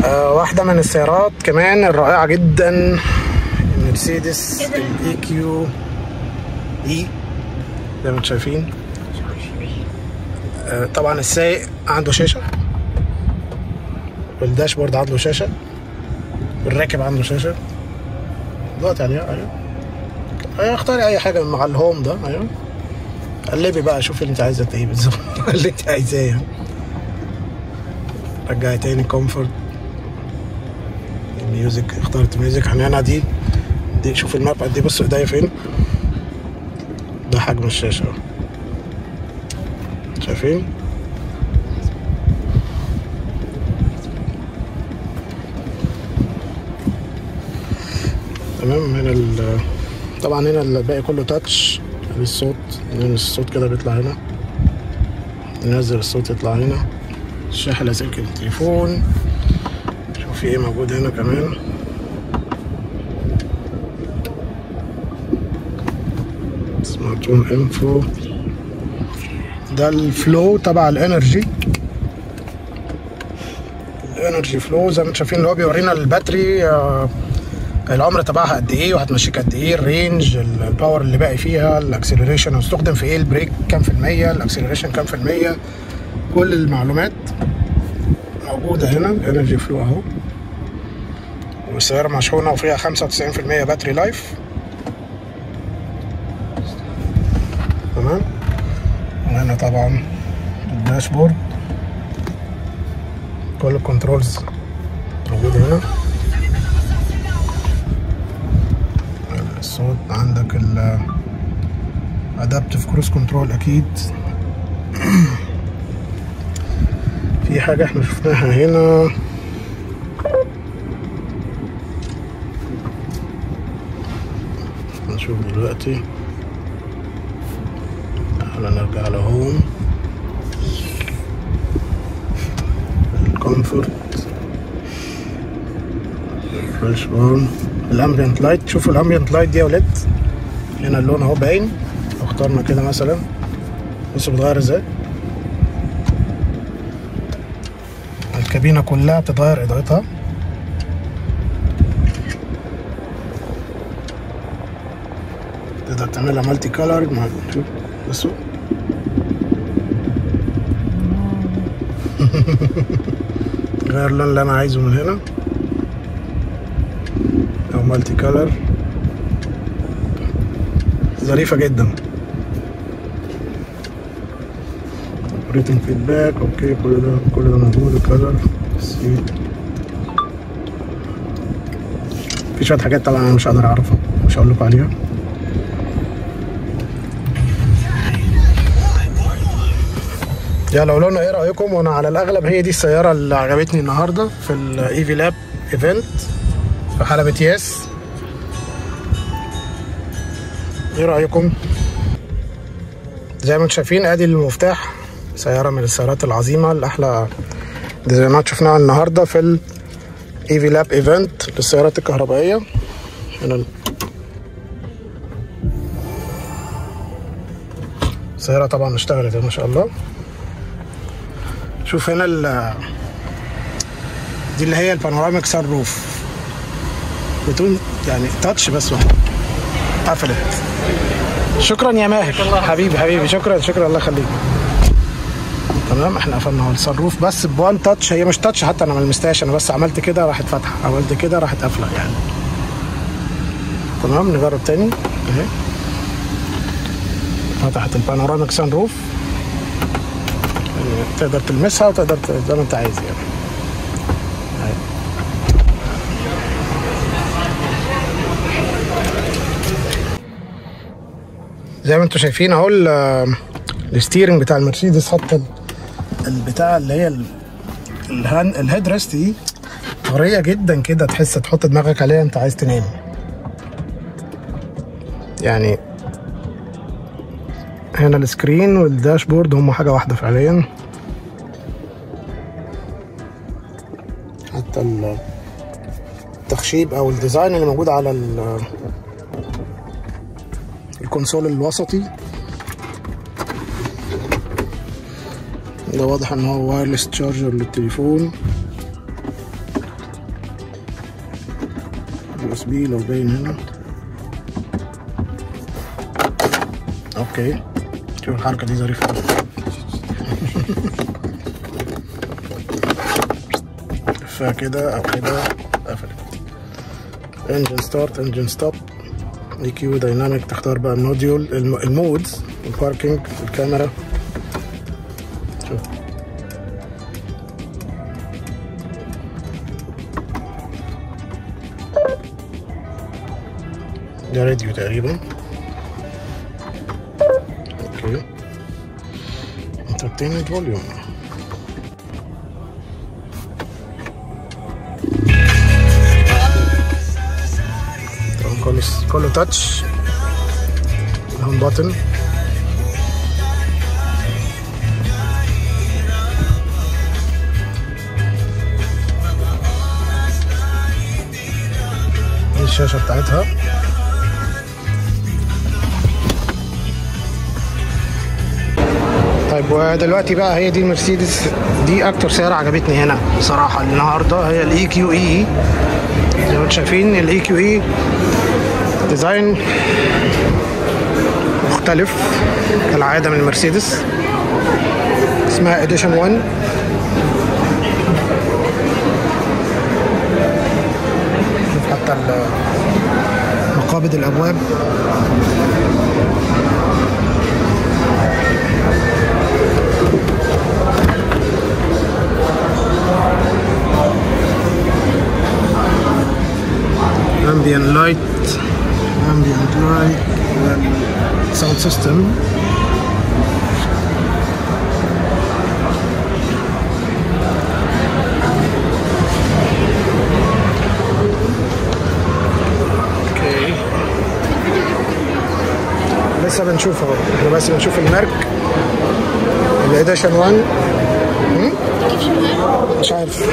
آه واحدة من السيارات كمان الرائعة جدا مرسيدس الاي كيو اي زي ما انتم شايفين آه طبعا السايق عنده شاشة والداشبورد عنده شاشة والراكب عنده شاشة دلوقتي عليها ايوه ايوه اختاري اي حاجة مع الهوم ده ايوه قلبي بقى شوفي اللي انت عايزة ايه بالظبط اللي انت عايزاه يعني رجعي تاني كومفورت الميوزك اخترت ميوزك هنا دي دي شوف الماب قد ايه بصوا ايديا فين ده حجم الشاشة اهو شايفين تمام هنا ال طبعا هنا الباقي كله تاتش الصوت الصوت كده بيطلع هنا ننزل الصوت يطلع هنا الشاحن لاسلكي التليفون شوف في ايه موجود هنا كمان سمارت هوم انفو ده الفلو تبع الانرجي الانرجي فلو زي ما انتم شايفين اللي هو بيورينا الباتري آه العمر تبعها قد ايه وهتمشيك قد ايه الرينج الباور اللي باقي فيها الاكسلريشن هتستخدم في ايه البريك كام في المية الاكسلريشن كام في المية كل المعلومات موجودة هنا الانرجي فلو اهو والسيارة مشحونة وفيها خمسة وتسعين في المية باتري لايف تمام وهنا طبعا الداشبورد كل الكنترولز موجودة هنا الصوت عندك ال ادابتيف كروز كنترول اكيد في حاجة احنا شفناها هنا نشوف دلوقتي تعالى نرجع لهوم الكومفورت الفريش بون الامبيانت لايت شوفوا الامبيانت لايت دي يا ولاد هنا اللون اهو باين لو اخترنا كده مثلا بصوا بتغير ازاي الكابينة كلها بتتغير اضاءتها تقدر تعملها مالتي كولر مع شوف بصوا غير اللون اللي انا عايزه من هنا او مالتي كولر ظريفة جدا ريتنج فيدباك اوكي كل ده كل ده موجود الكلر سيت في شوية حاجات طبعا انا مش هقدر اعرفها مش هقول لكم عليها يلا قولوا لنا ايه رايكم وانا على الاغلب هي دي السياره اللي عجبتني النهارده في الايفي لاب ايفنت في حلبة ياس ايه رايكم زي ما انتم شايفين ادي المفتاح سيارة من السيارات العظيمة الأحلى ديزاينات شفناها النهاردة في الايفي لاب ايفنت للسيارات الكهربائية هنا السيارة طبعا اشتغلت ما شاء الله شوف هنا ال دي اللي هي البانوراميك سان روف بدون يعني تاتش بس واحد قفلت شكرا يا ماهر حبيبي حبيبي شكرا شكرا الله يخليك تمام احنا قفلنا اهو الصن روف بس بوان تاتش هي مش تاتش حتى انا ما لمستهاش انا بس عملت كده راحت فاتحه عملت كده راحت قافله يعني تمام نجرب تاني اهي فتحت البانوراميك سان روف يعني تقدر تلمسها وتقدر زي ما انت عايز يعني اهي. زي ما انتم شايفين اهو ال- الستيرنج بتاع المرسيدس حتى البتاع اللي هي ال- الهان الهيد ريست دي طريه جدا كده تحس تحط دماغك عليها انت عايز تنام يعني هنا السكرين والداشبورد هم حاجه واحده فعليا حتى ال- التخشيب او الديزاين اللي موجود على ال- الكونسول الوسطي ده واضح ان هو وايرلس تشارجر للتليفون يو اس بي لو باين هنا اوكي شوف الحركه دي ظريفه أوي. لفها كده او كده قفلت انجن ستارت انجن ستوب اي كيو دايناميك تختار بقى الموديول الم- المودز الباركينج الكاميرا شوف ده راديو تقريبا اوكي انترتينمنت فوليوم طبعا كله كله تاتش هوم بutton دي الشاشة بتاعتها طيب ودلوقتي بقى هي دي المرسيدس دي اكتر سيارة عجبتني هنا بصراحة النهاردة هي الاي كيو اي زي ما انتم شايفين الاي كيو اي ديزاين مختلف كالعادة من المرسيدس اسمها اديشن 1 شوف حتى ال- مقابض الابواب ambient light ambient light sound system اوكي لسه بنشوف اهو احنا بس بنشوف المارك الاديشن 1 هم؟ مش عارف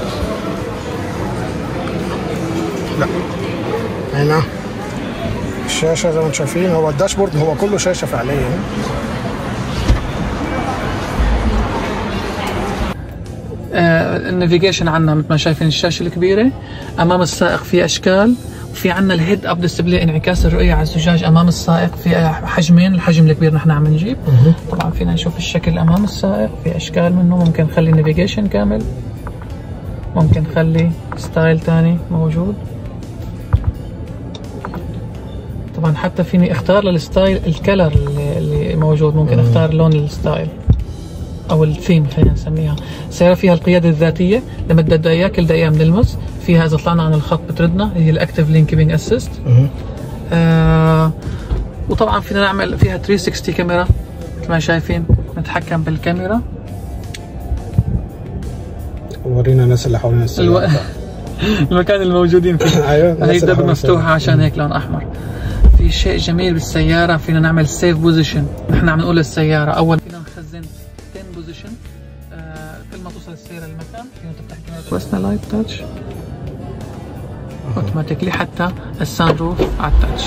لا هنا الشاشة زي ما انتم شايفين هو الداشبورد هو كله شاشة فعليا آه، النافيجيشن عنا مثل ما شايفين الشاشه الكبيره امام السائق في اشكال وفي عنا الهيد اب ديسبلاي انعكاس الرؤيه على الزجاج امام السائق في آه، حجمين الحجم الكبير نحن عم نجيب طبعا فينا نشوف الشكل امام السائق في اشكال منه ممكن نخلي نافيجيشن كامل ممكن نخلي ستايل تاني موجود طبعا حتى فيني اختار للستايل الكلر اللي, اللي موجود ممكن اختار لون الستايل او الثيم خلينا نسميها السياره فيها القياده الذاتيه لما بدها اياه كل دقيقه بنلمس فيها اذا طلعنا عن الخط بتردنا هي الاكتف لينكينج اسيست آه وطبعا فينا نعمل فيها 360 كاميرا مثل ما شايفين نتحكم بالكاميرا ورينا الناس اللي حوالين الو... المكان الموجودين فيه ايوه هي الناس اللي الدب حوالين مفتوحة عشان هيك لون أحمر في شيء جميل بالسيارة فينا نعمل سيف بوزيشن نحن عم نقول للسيارة أول فينا نخزن 10 بوزيشن آه كل ما توصل السيارة للمكان فينا تفتح كاميرا وسنا لايت تاتش اوتوماتيكلي حتى السان روف على التاتش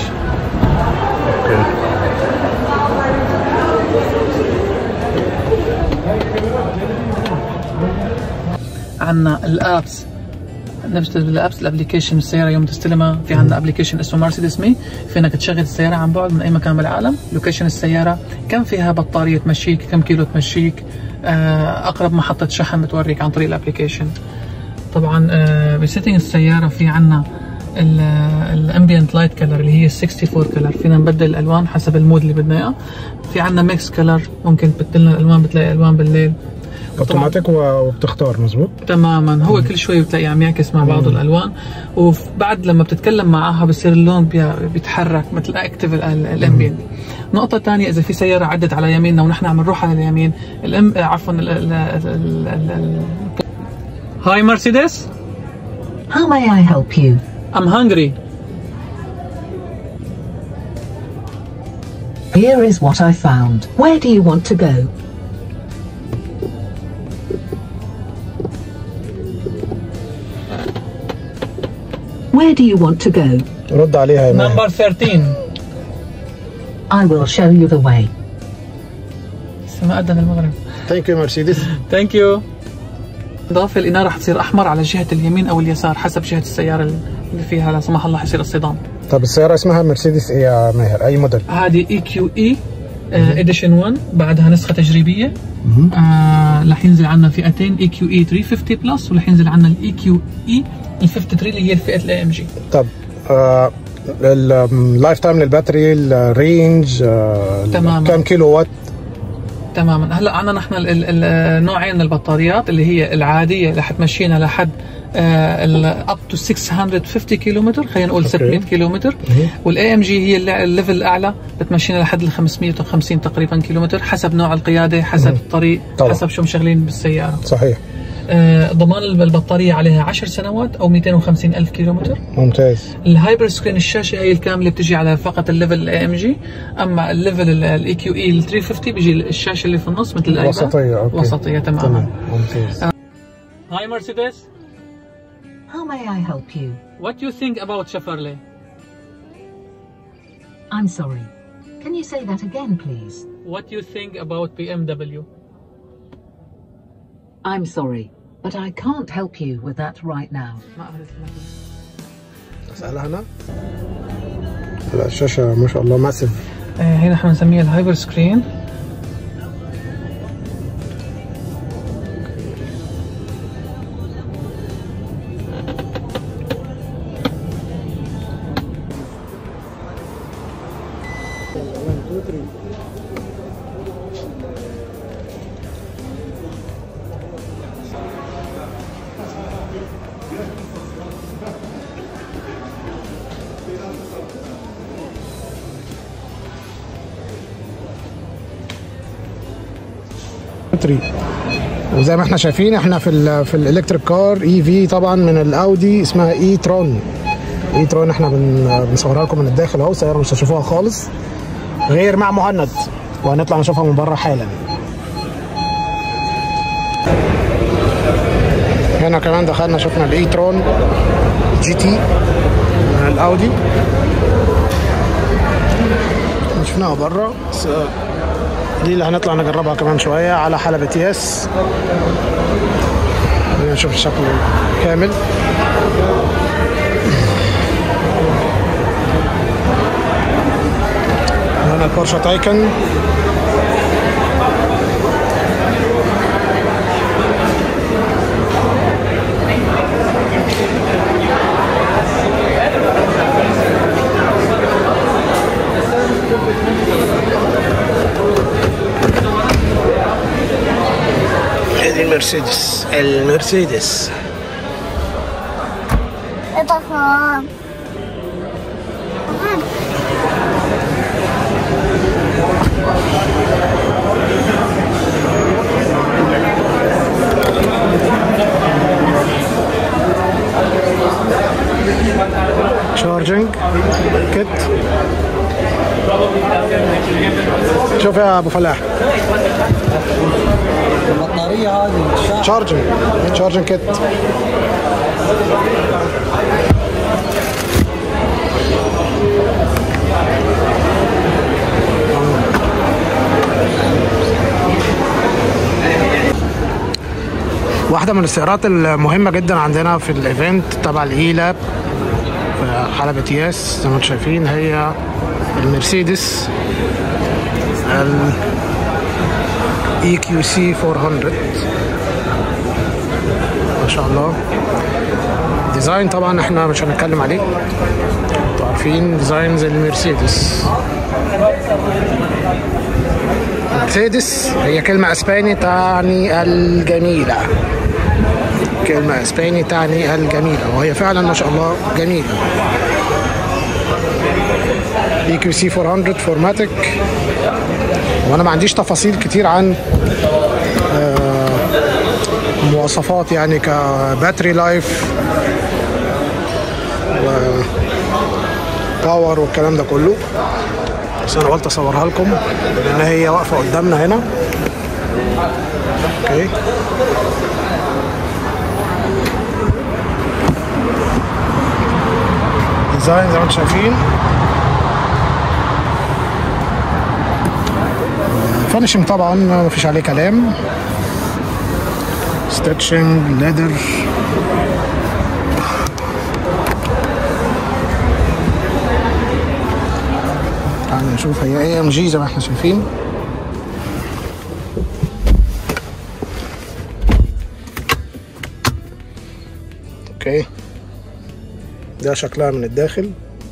عندنا الابس نفس الابس الابلكيشن السياره يوم تستلمها في عندنا ابلكيشن اسمه مرسيدس مي فينك تشغل السياره عن بعد من اي مكان بالعالم لوكيشن السياره كم فيها بطاريه تمشيك كم كيلو تمشيك آه، اقرب محطه شحن بتوريك عن طريق الابلكيشن طبعا آه، بسيتنج السياره في عندنا الامبيانت لايت كلر اللي هي 64 كلر فينا نبدل الالوان حسب المود اللي بدنا اياه في عندنا ميكس كلر ممكن تبدلنا الالوان بتلاقي الوان بالليل اوتوماتيك وبتختار مظبوط تماما هو كل شوي بتلاقي عم يعكس مع بعض الالوان وبعد لما بتتكلم معها بصير اللون بي- بيتحرك مثل اكتف الامبيانت نقطة ثانية إذا في سيارة عدت على يميننا ونحن عم نروح على اليمين الام آه، عفوا ال- ال- ال- ال- ال- ال- هاي مرسيدس How may I help you? I'm hungry Here is what I found. Where do you want to go? Where do you want to go? رد عليها يا ماهر number 13 I will show you the way. لسه ما أذن المغرب ثانك يو مرسيدس ثانك يو اضافه الاناره حتصير احمر على جهه اليمين او اليسار حسب جهه السياره اللي فيها لا سمح الله حيصير اصطدام طب السياره اسمها مرسيدس ايه يا ماهر اي موديل هذه اي كيو اي اديشن 1 بعدها نسخه تجريبيه آه رح ينزل عنا فئتين اي كيو اي 350 بلس ورح ينزل عنا الاي كيو اي ال 53 اللي هي الفئه الاي ام جي طب آه اللايف تايم للباتري الرينج آه تماماً. كم كيلو وات تماما هلا عندنا نحن ال- ال- ال- نوعين من البطاريات اللي هي العاديه رح تمشينا لحد اب تو 650 كيلومتر خلينا نقول 600 كيلومتر والاي ام جي هي الل- الليفل الاعلى بتمشينا لحد ال 550 تقريبا كيلومتر حسب نوع القياده حسب الطريق طبعاً. حسب شو مشغلين بالسياره صحيح آه، ضمان البطاريه عليها 10 سنوات او 250 الف كيلومتر ممتاز الهايبر سكرين الشاشه هي الكامله بتجي على فقط الليفل الاي ام جي اما الليفل الاي كيو اي ال 350 بيجي الشاشه اللي في النص مثل الايباد وسطيه اوكي وسطيه تماما تمام ممتاز هاي مرسيدس How may I help you? what you think about Chevrolet I'm sorry. Can you say that again, please? what you think about BMW I'm sorry, but I can't help you with that right now. ما أعرف اسالها انا لا الشاشه ما شاء الله ماسف آه، هي نحن بنسميها الهايبر سكرين باتري وزي ما احنا شايفين احنا في ال في الالكتريك كار اي في طبعا من الاودي اسمها اي ترون اي ترون احنا بن بنصورها لكم من الداخل اهو سياره مش هتشوفوها خالص غير مع مهند وهنطلع نشوفها من بره حالا هنا كمان دخلنا شفنا الاي ترون جي تي من الاودي شفناها بره بس دي اللي هنطلع نجربها كمان شوية على حلبة ياس خلينا نشوف الشكل كامل هنا البورشة تايكن هذه المرسيدس المرسيدس اطفال شارجنج كت شوف يا ابو فلاح البطارية هذه الشاحن شارجنج شارجنج كت واحدة من السيارات المهمة جدا عندنا في الايفنت تبع الاي لاب في حلبة ياس زي ما انتم شايفين هي المرسيدس ال اي كيو سي 400 ما شاء الله ديزاين طبعا احنا مش هنتكلم عليه انتوا عارفين ديزاين زي المرسيدس مرسيدس هي كلمة اسباني تعني الجميلة كلمة اسباني تعني الجميلة وهي فعلا ما شاء الله جميلة اي كيو سي 400 فورماتيك وانا ما عنديش تفاصيل كتير عن مواصفات يعني كباتري لايف و باور والكلام ده كله بس انا قلت اصورها لكم لان هي واقفه قدامنا هنا اوكي ديزاين زي ما انتم شايفين فينشنج طبعا ما فيش عليه كلام ستيتشنج ليدر تعالوا نشوف هي اي ام جي زي ما احنا شايفين اوكي ده شكلها من الداخل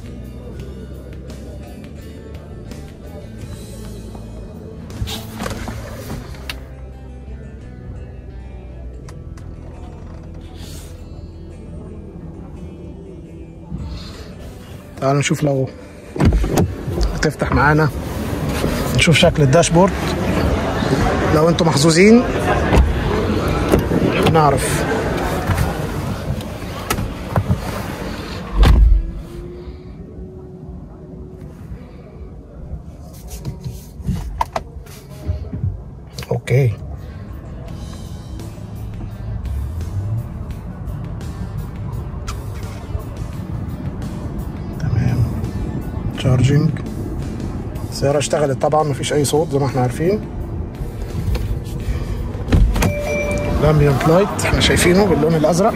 تعالوا نشوف لو تفتح معانا نشوف شكل الداشبورد لو انتم محظوظين نعرف اوكي تمام تشارجنج السيارة اشتغلت طبعا مفيش أي صوت زي ما احنا عارفين الامبيانت لايت احنا شايفينه باللون الأزرق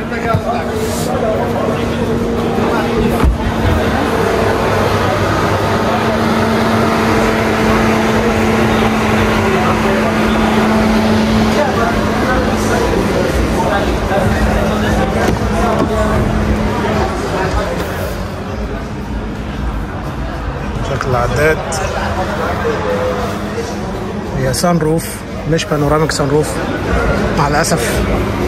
شكل العداد هي سان روف مش بانوراميك سان روف مع الأسف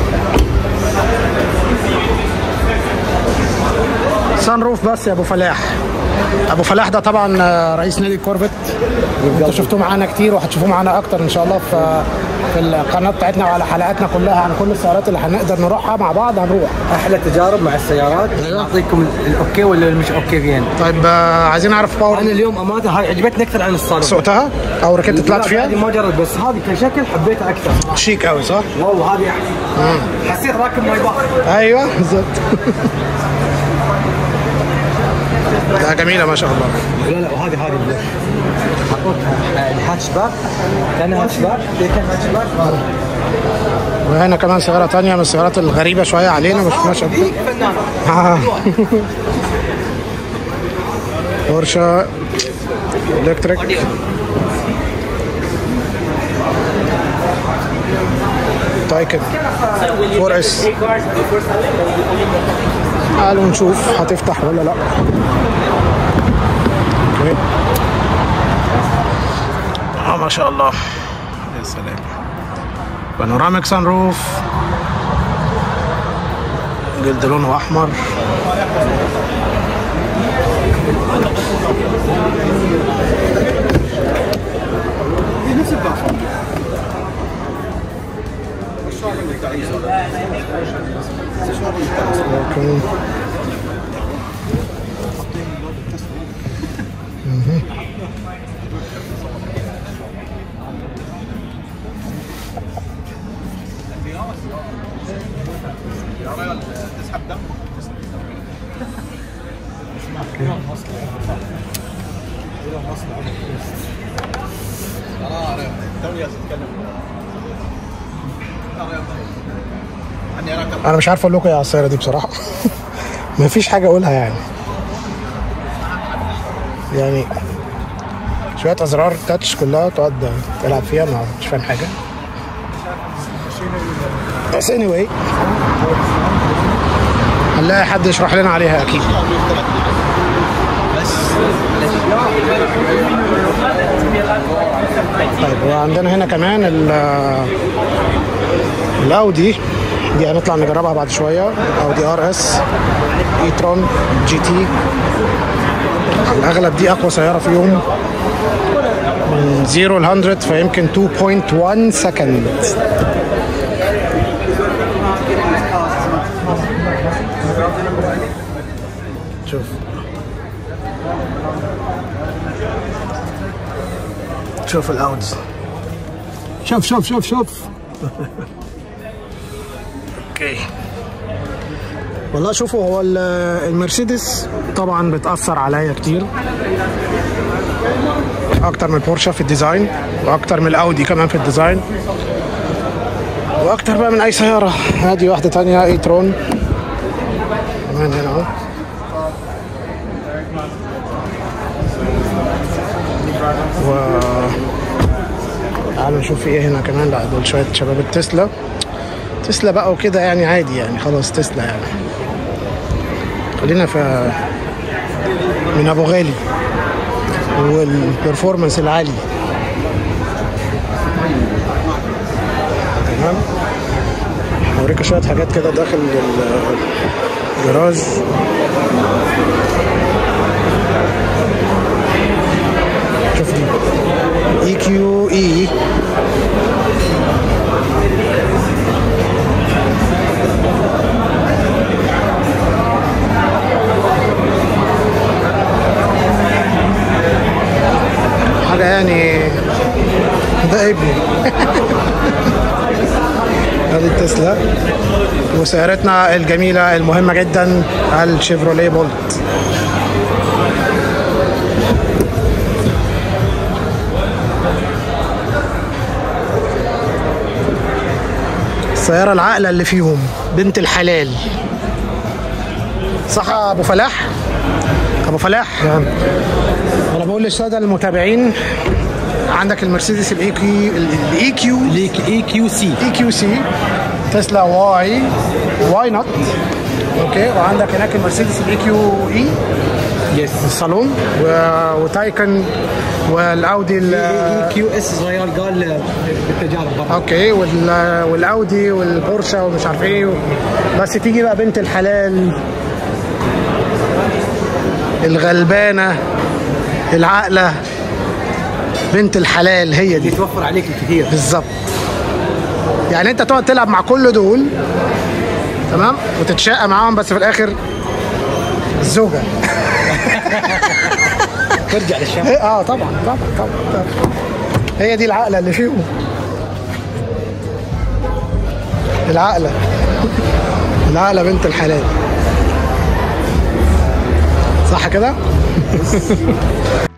سان روف بس يا أبو فلاح أبو فلاح ده طبعا آه، رئيس نادي الكورفت انتوا شفتوه معانا كتير وهتشوفوه معانا أكتر إن شاء الله في في القناة بتاعتنا وعلى حلقاتنا كلها عن كل السيارات اللي هنقدر نروحها مع بعض هنروح احلى تجارب مع السيارات نعطيكم الاوكي ولا المش اوكي فين طيب آه، عايزين نعرف باور انا اليوم امانه هاي عجبتني اكثر عن الصالون سوقتها أو ركبت طلعت هذه فيها ما جربت بس هذه كشكل حبيتها اكثر شيك قوي صح؟ واو هذه احلى حسيت راكب ماي باخ ايوه بالظبط لا جميله ما شاء الله لا لا وهذه هذه بلوش حطوتها الهاتش باك كانها هاتش باك هي كان هاتش باك وهنا كمان سياره تانية من السيارات الغريبه شويه علينا ما شفناش قبل كده. آه. بورشا الكتريك تايكن 4 اس تعالوا نشوف هتفتح ولا لا اوكي اه ما شاء الله يا سلام بانوراميك سان روف جلد لونه احمر اوكي انا مش عارف اقول لكم ايه على السياره دي بصراحه ما فيش حاجه اقولها يعني يعني شويه ازرار تاتش كلها تقعد تلعب فيها ما مش فاهم حاجه بس اني anyway هنلاقي حد يشرح لنا عليها اكيد طيب وعندنا هنا كمان ال- الاودي دي هنطلع نجربها بعد شويه اودي ار اس اي ترون جي تي على الاغلب دي اقوى سياره فيهم من 0 ل 100 فيمكن 2.1 سكند شوف شوف الاودز شوف شوف شوف شوف اوكي والله شوفوا هو ال- المرسيدس طبعا بتأثر عليا كتير اكتر من البورشه في الديزاين واكتر من الاودي كمان في الديزاين واكتر بقى من اي سياره ادي واحده تانية اي ترون كمان هنا اهو و تعالوا نشوف في ايه هنا كمان لا دول شويه شباب التسلا تسلا بقى وكده يعني عادي يعني خلاص تسلا يعني خلينا في من ابو غالي والبرفورمانس العالي تمام اوريك شويه حاجات كده داخل ال- الجراج شوف دي اي كيو اي حاجه يعني ده ابني هذه التسلا وسيارتنا الجميلة المهمة جدا الشيفروليه بولت السيارة العاقلة اللي فيهم بنت الحلال صح يا ابو فلاح ابو فلاح انا بقول للساده المتابعين عندك المرسيدس الاي كيو الاي كيو ليك اي كيو سي اي كيو سي تسلا واي واي نوت اوكي وعندك هناك المرسيدس الاي كيو اي يس الصالون و- وتايكن والاودي ال- اي كيو اس ريال قال بالتجارب برا اوكي وال- والاودي والبورشه ومش عارف ايه و- بس تيجي بقى بنت الحلال الغلبانه العاقله بنت الحلال هي دي يتوفر عليك الكثير بالظبط يعني انت تقعد تلعب مع كل دول تمام وتتشقى معاهم بس في الاخر الزوجه ترجع للشام اه طبعا طبعا طبعا, طبعا. هي دي العقله اللي فيهم العقله العقله بنت الحلال صح كده